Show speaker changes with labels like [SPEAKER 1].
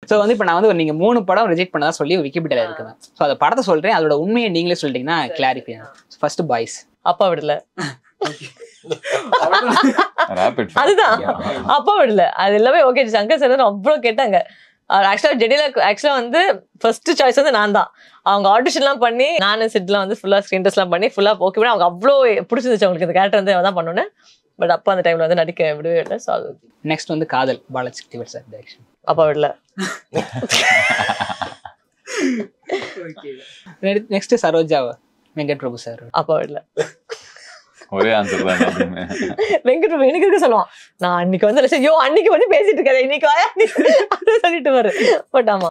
[SPEAKER 1] So வந்து இப்போ நான் வந்து ஒரு நீங்க மூணு படம் ரிஜெக்ட் பண்ணதா சொல்லி விக்கிபீடியால இருக்குங்க ஸோ அந்த படத்தை சொல்றேன் அதோட உண்மையை நீங்களே சொல்லிட்டீங்கன்னா கிளாரிஃபை ஃபர்ஸ்ட் பாய்ஸ்
[SPEAKER 2] அப்பா விடல
[SPEAKER 3] ரேபிட்
[SPEAKER 2] அதுதான் அப்பா விடல அது எல்லாமே ஓகே சங்கர் சார் அவ்வளோ கேட்டாங்க ஆக்சுவலாக ஜெடியில ஆக்சுவலாக வந்து ஃபர்ஸ்ட் சாய்ஸ் வந்து நான் தான் அவங்க ஆடிஷன்லாம் பண்ணி நான் செட்லாம் வந்து ஃபுல்லாக ஸ்க்ரீன் டெஸ்ட்லாம் பண்ணி ஃபுல்லாக ஓகே விட அவங்க அவ்வளோ பிடிச்சிருந்துச்சு அவங்களுக்கு இந்த கேரக்டர் வந்து அதான் பண்ணுனேன் பட் அப்பா அந்த டைம்ல வந்து நடிக்க விடவே இல்லை ஸோ அது
[SPEAKER 1] நெக்ஸ்ட் வந்து காதல் பாலசக்தி சார் டைரக்ஷன்
[SPEAKER 2] அப்பா விடல
[SPEAKER 1] நெக்ஸ்ட் சரோஜா வெங்கட் பிரபு சார்
[SPEAKER 2] அப்பா விடல
[SPEAKER 3] ஒரே ஆன்சர் தான் எல்லாத்துக்குமே.
[SPEAKER 2] வெங்கட் பிரபு எனக்கு இருக்க சொல்லுவான் நான் அன்னைக்கு வந்து ஐயோ அன்னைக்கு வந்து பேசிட்டு இருக்கேன் இன்னைக்கு வாயா நீ?" அப்படின்னு சொல்லிட்டு வரு பட் ஆமா